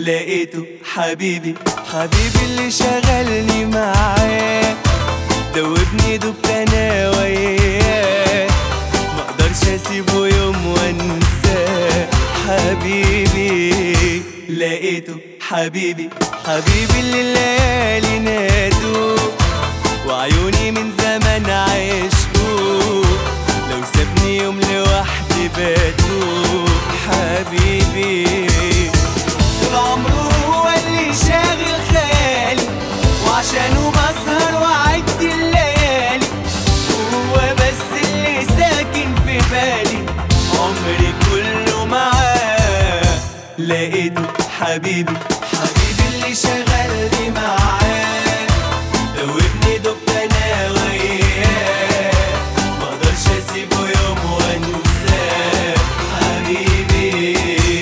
لقيته حبيبي حبيبي اللي شغلني معاه دوبني دبت انا وياه مقدرش اسيبه يوم وانساه حبيبي لقيته حبيبي حبيبي اللي الليالي نادوا وعيوني من زمان عشقوا لو سابني يوم لوحدي باتوا حبيبي طول عمره هو اللي شاغل خيالي وعشانه بسهر وعد الليالي هو بس اللي ساكن في بالي عمري كله معاه لقيته حبيبي حبيبي اللي شغلني معاه دوبني دبت انا وياه مقدرش اسيبه يوم وانساه حبيبي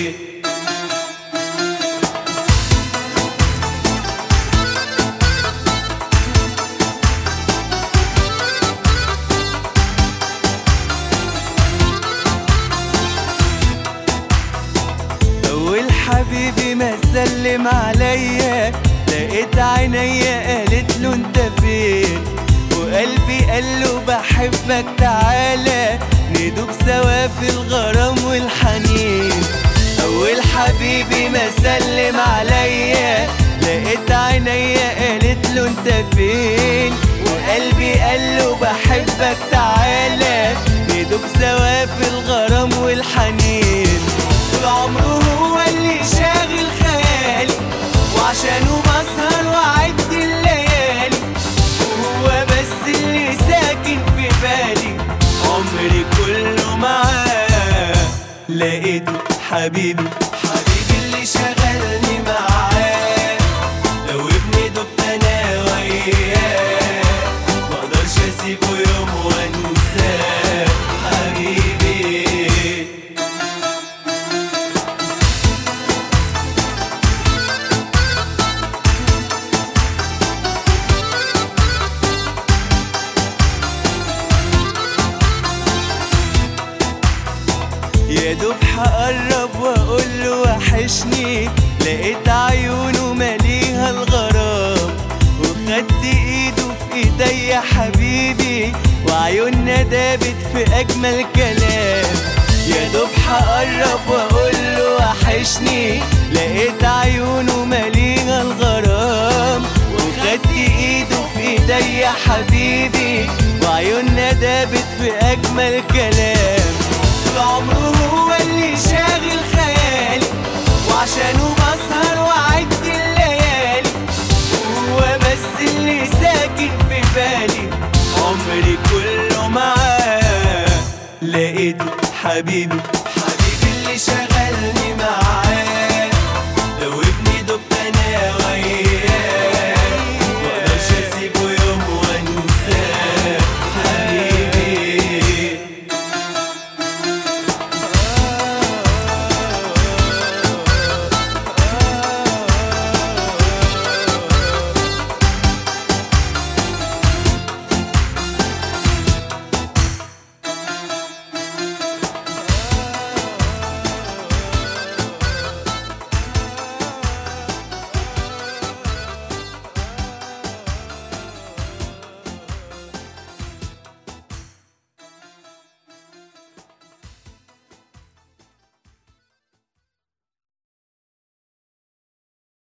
أول حبيبي ما سلم عليا لقيت عينيا قالت له انت فين وقلبي قال له بحبك تعالى ندوب سوا في الغرام والحنين أول حبيبي ما سلم عليا لقيت عينيا قالت له انت فين وقلبي قال له بحبك تعالى ندوب سوا في الغرام والحنين طول عمره هو اللي شاغل خيالي وعشانه بسهر وعد الليالي هو بس اللي ساكن في بالي عمري كله معاه لقيته حبيبي حبيبي اللي شغلني معاه لو ابني دبت انا وياه مقدرش اسيبه يوم وانساه حبيبي يا دوب هقرب واقول له وحشني لقيت عيونه مليها الغرام وخدت ايده في ايدي يا حبيبي وعيوننا دابت في اجمل كلام يا دوب هقرب واقول له وحشني لقيت عيونه مليها الغرام وخدت ايده في ايدي يا حبيبي وعيوننا دابت في اجمل كلام طول عمره هو اللي شاغل خيالي وعشانه بسهر وعد الليالي هو بس اللي ساكن في بالي عمري كله معاه لقيته حبيبي